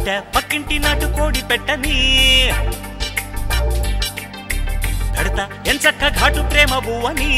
పట్ట పక్కింటి నాటు కోడి పెట్టని పెడతా ఎంచక్క ఘాటు ప్రేమ బువ్వని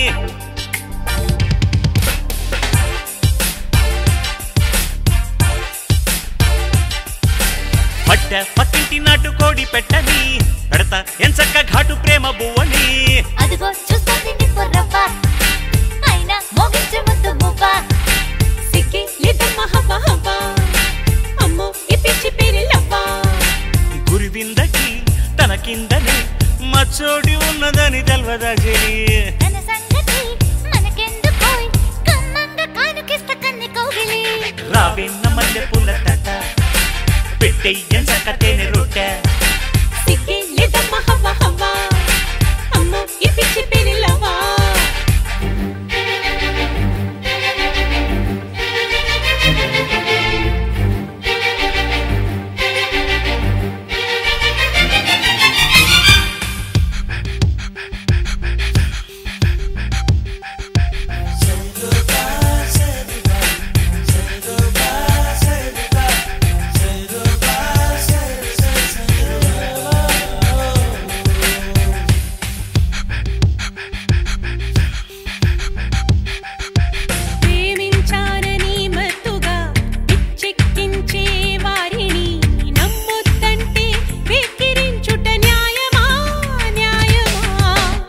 పట్ట పక్కింటి నాటు కోడి పెట్టని పెడతా ఎంచక్క ఘాటు ప్రేమ బువ్వని అదిగో చూస్తుంది నిప్పురవ్వ అయినా మోగించే ముద్దు మువ్వ సిక్కి లేదమ్మా హవ్వ హవ్వ అమ్మో ఈ పిచ్చి పేరెల్లవ్వ గురివిందకి తన కిందనే మచ్చోడి ఉన్నదని తెల్వదగిరి తన సంగతి మనకెందుకోయ్ కమ్మంగా కానుకిస్త కన్ని కౌగిలి రావిన్న మల్లె పూల తట పెట్టెయ్యంచక్క తేనె రొట్టె సిక్కి లేదమ్మా హవ్వ హవ్వ అమ్మో ఈ పిచ్చి పేరెల్లవ్వ ప్రేమించానని మత్తుగా పిచ్చెక్కించే వారిని నమ్మొద్దంటే వెక్కిరించుట న్యాయమా న్యాయమా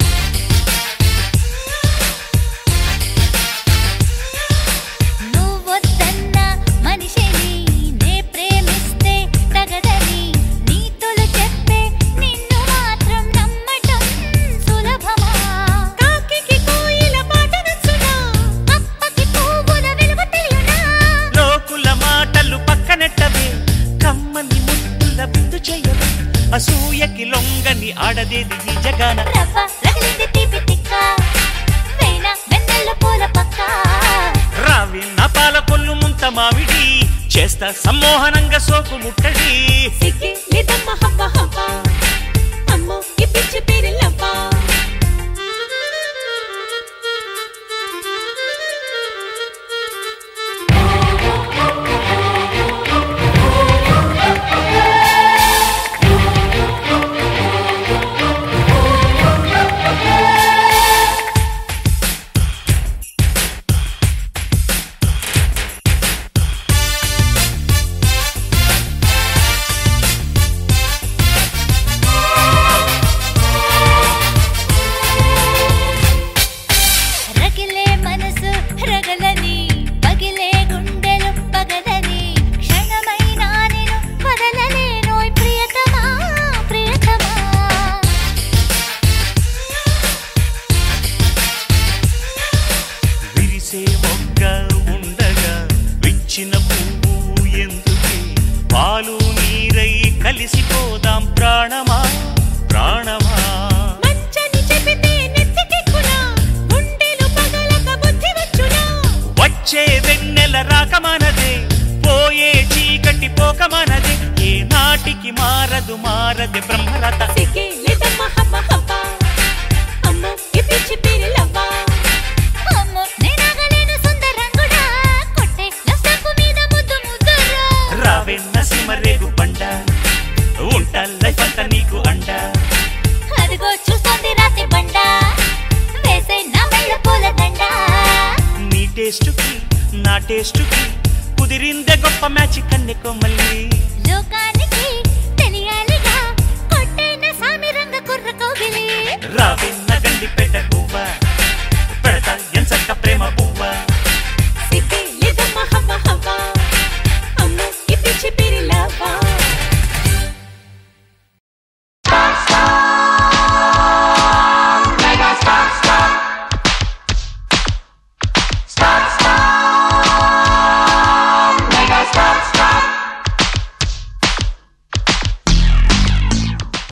నువ్వొద్దన్న మనిషిని నే ప్రేమిస్తే తగదని నీతులు చెప్పే నిన్ను మాత్రం నమ్మటం సులభమా కాకికి కోయిల పాట నచ్చునా అప్పకి పువ్వుల విలువ తెలియనా లోకుల మాటలు పక్కనెట్టవే కమ్మని ముద్దుల బిందు చేయవే అసూయకి లొంగని ఆడదేది ఈ జగాన రవ్వ రగిలింది తీపి తిక్క వేణ వెన్నెల పూల పక్క రావి నా పాల కొల్లు ముంత మావిడి చేస్తా సమ్మోహనంగా సోకు ముట్టడి సిక్కి లేదమ్మ హవ్వ హవ్వ అమ్మో ఈ పిచ్చి పేరెల్లవ్వ రగిలే మనసు రగలని పగిలే గుండెలు పగలని క్షణమైనా నేను వదలలేనోయ్ ప్రియతమా ప్రియతమా విరిసే మొగ్గ ఉండగా విచ్చిన పువ్వు ఎందుకే పాలు నీరై కలిసిపోదాం ప్రాణమా ప్రాణమా మంచని చెబితే నెత్తికెక్కునా గుండెలు పగలక బుద్ధి వచ్చునా వచ్చే వెన్నెల రాకమానదే పోయే చీకటి పోకమానదే ఏ నాటికి మారదు మారది బ్రహ్మరథ సిక్కి లేదమ్మ హవ్వ హవ్వ అమ్మో ఈ పిచ్చి పేరెల్లవ్వ అమ్మో నేనాగలేను సుందరంగుడా కొట్టే నష్టపు మీద ముద్దు ముద్దురా రావెన్న సిమరేగు పండ ఉంటా లైఫ్ అంతా నీకు అండ అదిగో చూస్తుంది రాతి బండ వేసే నా మెళ్ళ పూల దండ నీ టేస్టుకి నా టేస్టుకి కుదిరిందే గొప్ప మ్యాచ్ కన్నె మళ్ళీ లోకానికి తెలియాలిగా కొట్టైన సామి రంగ కుర్ర కోగిలి రావెన్న గండి పెట్ట పువ్వ పెడతా ఎంచక్క ప్రేమ పువ్వ